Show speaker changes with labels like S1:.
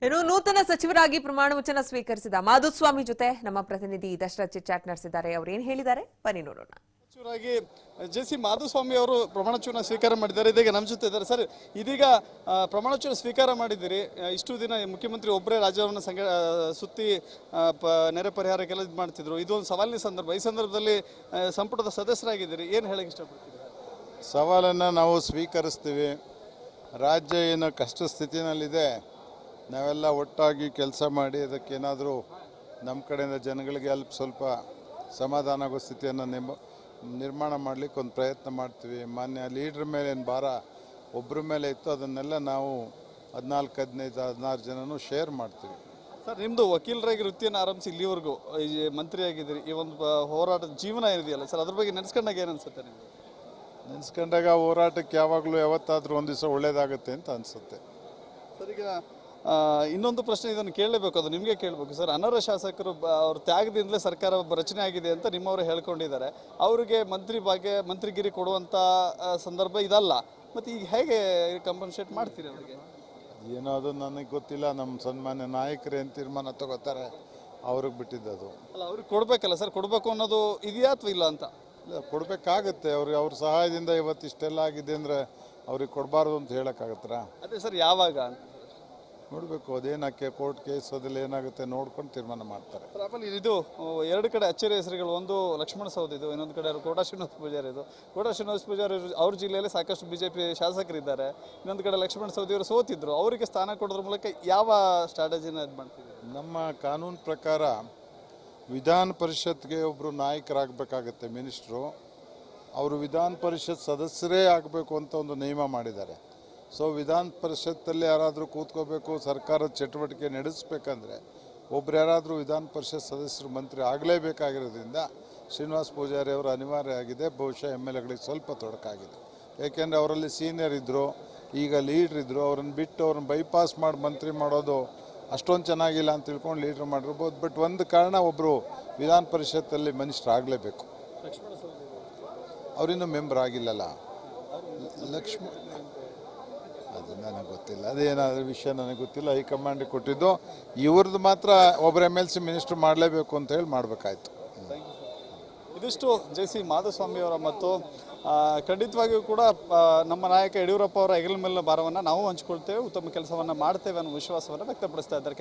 S1: ಇನ್ನು ನೂತನ ಸಚಿವರಾಗಿ ಪ್ರಮಾಣ ವಚನ ಸ್ವೀಕರಿಸಿದ ಮಾಧುಸ್ವಾಮಿ ಜೊತೆ ನಮ್ಮ ಪ್ರತಿನಿಧಿ ದಶರಥ್ ಚಿಚ್ಚಾಟ್ ನಡೆಸಿದ್ದಾರೆ ಅವ್ರು ಏನ್ ಹೇಳಿದ್ದಾರೆ ಬನ್ನಿ ನೋಡೋಣ
S2: ಸಚಿವರಾಗಿ ಜೆ ಸಿ ಮಾಧುಸ್ವಾಮಿ ಅವರು ಪ್ರಮಾಣವಚನ ಸ್ವೀಕಾರ ಮಾಡಿದ್ದಾರೆ ಇದೀಗ ನಮ್ಮ ಜೊತೆ ಇದ್ದಾರೆ ಸರ್ ಇದೀಗ ಆ, ಪ್ರಮಾಣವಚನ ಸ್ವೀಕಾರ ಮಾಡಿದ್ದೀರಿ ಆ, ಇಷ್ಟು ದಿನ ಮುಖ್ಯಮಂತ್ರಿ ಒಬ್ಬರೇ ರಾಜ್ಯವನ್ನು ಸಂಘ ಆ, ಸುತ್ತಿ ಆ, ಪ ನೆರೆ ಪರಿಹಾರಕ್ಕೆಲ್ಲ ಇದು ಮಾಡ್ತಿದ್ರು ಇದು ಒಂದು ಸವಾಲಿನ ಸಂದರ್ಭ ಈ ಸಂದರ್ಭದಲ್ಲಿ ಆ, ಸಂಪುಟದ ಸದಸ್ಯರಾಗಿದ್ದೀರಿ ಏನು ಹೇಳಕ್ಕೆ ಇಷ್ಟಪಡ್ತೀರಿ
S3: ಸವಾಲನ್ನು ನಾವು ಸ್ವೀಕರಿಸ್ತೀವಿ ರಾಜ್ಯ ಏನು ಕಷ್ಟ ಸ್ಥಿತಿನಲ್ಲಿದೆ ನಾವೆಲ್ಲ ಒಟ್ಟಾಗಿ ಕೆಲಸ ಮಾಡಿ ಅದಕ್ಕೇನಾದರೂ ನಮ್ಮ ಕಡೆಯಿಂದ ಜನಗಳಿಗೆ ಅಲ್ಪ ಸ್ವಲ್ಪ ಸಮಾಧಾನ ಆಗೋ ಸ್ಥಿತಿಯನ್ನು ನಿಮ್ ನಿರ್ಮಾಣ ಮಾಡಲಿಕ್ಕೆ ಒಂದು ಪ್ರಯತ್ನ ಮಾಡ್ತೀವಿ ಮಾನ್ಯ ಲೀಡ್ರ್ ಮೇಲೆ ಏನು ಭಾರ ಒಬ್ಬರ ಮೇಲೆ ಇತ್ತು ಅದನ್ನೆಲ್ಲ ನಾವು ಹದಿನಾಲ್ಕು ಹದಿನೈದು ಹದಿನಾರು ಜನನೂ ಶೇರ್ ಮಾಡ್ತೀವಿ
S2: ಸರ್ ನಿಮ್ಮದು ವಕೀಲರಾಗಿ ವೃತ್ತಿಯನ್ನು ಆರಂಭಿಸಿ ಇಲ್ಲಿವರೆಗೂ ಈ ಮಂತ್ರಿ ಆಗಿದ್ದೀರಿ ಈ ಒಂದು ಆ, ಹೋರಾಟದ ಜೀವನ ಇದೆಯಲ್ಲ ಸರ್ ಅದ್ರ ಬಗ್ಗೆ ನೆನೆಸ್ಕೊಂಡಾಗ ಏನು ಅನ್ಸುತ್ತೆ ನಿಮಗೆ
S3: ನೆನೆಸ್ಕೊಂಡಾಗ ಹೋರಾಟಕ್ಕೆ ಯಾವಾಗಲೂ ಯಾವತ್ತಾದರೂ ಒಂದು ದಿವಸ ಒಳ್ಳೇದಾಗುತ್ತೆ ಅಂತ ಅನಿಸುತ್ತೆ
S2: ಸರ್ ಈಗ ಆ, ಇನ್ನೊಂದು ಪ್ರಶ್ನೆ ಇದನ್ನು ಕೇಳಲೇಬೇಕು ಅದು ನಿಮಗೆ ಕೇಳಬೇಕು ಸರ್ ಅನರ್ಹ ಶಾಸಕರು ಬ- ಅವ್ರ ತ್ಯಾಗದಿಂದಲೇ ಸರ್ಕಾರ ಒಬ್ಬ ರಚನೆ ಆಗಿದೆ ಅಂತ ನಿಮ್ಮವರು ಹೇಳ್ಕೊಂಡಿದ್ದಾರೆ ಅವರಿಗೆ ಮಂತ್ರಿ ಭಾಗ್ಯ ಮಂತ್ರಿಗಿರಿ ಕೊಡುವಂಥ ಆ, ಸಂದರ್ಭ ಇದಲ್ಲ ಮತ್ತು ಈಗ ಹೇಗೆ ಕಂಪನ್ಸೇಟ್ ಮಾಡ್ತೀರಿ ಅವರಿಗೆ
S3: ಏನೋ ಅದು ನನಗೆ ಗೊತ್ತಿಲ್ಲ ನಮ್ಮ ಸನ್ಮಾನ್ಯ ನಾಯಕರು ಏನು ತೀರ್ಮಾನ ತಗೋತಾರೆ ಅವ್ರಿಗೆ ಬಿಟ್ಟಿದ್ದದು
S2: ಅಲ್ಲ ಅವ್ರಿಗೆ ಕೊಡಬೇಕಲ್ಲ ಸರ್ ಕೊಡಬೇಕು ಅನ್ನೋದು ಇದೆಯಾ ಅಥವಾ ಇಲ್ಲ ಅಂತ
S3: ಇಲ್ಲ ಕೊಡಬೇಕಾಗತ್ತೆ ಅವ್ರಿಗೆ ಅವ್ರ ಸಹಾಯದಿಂದ ಇವತ್ತು ಇಷ್ಟೆಲ್ಲ ಆಗಿದೆ ಅಂದರೆ ಅವ್ರಿಗೆ ಕೊಡಬಾರ್ದು ಅಂತ ಹೇಳೋಕ್ಕಾಗತ್ತಾ
S2: ಅದೇ ಸರ್ ಯಾವಾಗ ಅಂತ
S3: ನೋಡಬೇಕು ಅದೇನಕ್ಕೆ ಕೋರ್ಟ್ ಕೇಸ್ ಅದ್ರಲ್ಲಿ ಏನಾಗುತ್ತೆ ನೋಡ್ಕೊಂಡು ತೀರ್ಮಾನ ಮಾಡ್ತಾರೆ
S2: ಸರ್, ಆಮೇಲೆ ಇದು ಆ, ಎರಡು ಕಡೆ ಅಚ್ಚರಿ ಹೆಸರುಗಳು ಒಂದು ಲಕ್ಷ್ಮಣ ಸೌದಿ ಇದು ಇನ್ನೊಂದು ಕಡೆ ಕೋಟಾ ಶ್ರೀನಿವಾಸ ಪೂಜಾರಿ ಇದು ಕೋಟಾ ಶ್ರೀನಿವಾಸ ಪೂಜಾರಿ ಅವ್ರ- ಅವ್ರ ಜಿಲ್ಲೆಯಲ್ಲಿ ಸಾಕಷ್ಟು ಬಿಜೆಪಿ ಶಾಸಕರಿದ್ದಾರೆ ಇನ್ನೊಂದು ಕಡೆ ಲಕ್ಷ್ಮಣ ಸೌದಿ ಅವರು ಸೋತಿದ್ರು ಅವರಿಗೆ ಸ್ಥಾನ ಕೊಡೋದ್ರ ಮೂಲಕ ಯಾವ ಸ್ಟ್ರಾಟಜಿನ ಇದು ಮಾಡ್ತಿದ್ದಾರೆ
S3: ನಮ್ಮ ಕಾನೂನು ಪ್ರಕಾರ ವಿಧಾನ ಪರಿಷತ್ಗೆ ಒಬ್ಬರು ನಾಯಕರಾಗಬೇಕಾಗತ್ತೆ ಮಿನಿಸ್ಟ್ರು ಅವರು ವಿಧಾನ ಪರಿಷತ್ ಸದಸ್ಯರೇ ಆಗಬೇಕು ಅಂತ ಒಂದು ನಿಯಮ ಮಾಡಿದ್ದಾರೆ ಸೊ ವಿಧಾನ ಪರಿಷತ್ತಲ್ಲಿ ಯಾರಾದರೂ ಕೂತ್ಕೋಬೇಕು ಸರ್ಕಾರದ ಚಟುವಟಿಕೆ ನಡೆಸಬೇಕಂದ್ರೆ ಒಬ್ರು ಯಾರಾದರೂ ವಿಧಾನ ಪರಿಷತ್ ಸದಸ್ಯರು ಮಂತ್ರಿ ಆಗಲೇಬೇಕಾಗಿರೋದ್ರಿಂದ ಶ್ರೀನಿವಾಸ್ ಪೂಜಾರಿ ಅವರು ಅನಿವಾರ್ಯ ಆಗಿದೆ ಬಹುಶಃ ಎಮ್ ಎಲ್ ಎಗಳಿಗೆ ಸ್ವಲ್ಪ ತೊಡಕಾಗಿದೆ ಯಾಕೆಂದರೆ ಅವರಲ್ಲಿ ಸೀನಿಯರ್ ಇದ್ದರು ಈಗ ಲೀಡ್ರ್ ಇದ್ದರು ಅವ್ರನ್ನ ಬಿಟ್ಟು ಅವ್ರನ್ನ ಬೈಪಾಸ್ ಮಾಡಿ ಮಂತ್ರಿ ಮಾಡೋದು ಅಷ್ಟೊಂದು ಚೆನ್ನಾಗಿಲ್ಲ ಅಂತ ತಿಳ್ಕೊಂಡು ಲೀಡ್ರ್ ಮಾಡಿರ್ಬೋದು ಬಟ್ ಒಂದು ಕಾರಣ ಒಬ್ಬರು ವಿಧಾನ ಪರಿಷತ್ತಲ್ಲಿ ಮಿನಿಸ್ಟರ್ ಆಗಲೇಬೇಕು ಅವರಿನ್ನೂ ಮೆಂಬರ್ ಆಗಿಲ್ಲಲ್ಲ ಲಕ್ಷ್ಮ ಅದು ನನಗೆ ಗೊತ್ತಿಲ್ಲ ಅದೇನಾದ್ರೂ ವಿಷಯ ನನಗೆ ಗೊತ್ತಿಲ್ಲ ಹೈಕಮಾಂಡಿಗೆ ಕೊಟ್ಟಿದ್ದು ಇವ್ರದ್ದು ಮಾತ್ರ ಒಬ್ಬರು ಎಮ್ ಎಲ್ ಸಿ ಮಿನಿಸ್ಟರ್ ಮಾಡಲೇಬೇಕು ಅಂತ ಹೇಳಿ ಮಾಡಬೇಕಾಯ್ತು
S2: ಇದಿಷ್ಟು ಜೆ ಸಿ ಮಾಧುಸ್ವಾಮಿ ಅವರ ಮತ್ತು ಆ, ಖಂಡಿತವಾಗಿಯೂ ಕೂಡ ಆ, ನಮ್ಮ ನಾಯಕ ಯಡಿಯೂರಪ್ಪ ಅವರ ಹೆಗಲ ಮೇಲಿನ ಭಾರವನ್ನು ನಾವು ಹಂಚಿಕೊಳ್ತೇವೆ ಉತ್ತಮ ಕೆಲಸವನ್ನು ಮಾಡ್ತೇವೆ ಅನ್ನೋ ವಿಶ್ವಾಸವನ್ನು ವ್ಯಕ್ತಪಡಿಸ್ತಾ ಇದ್ದಾರೆ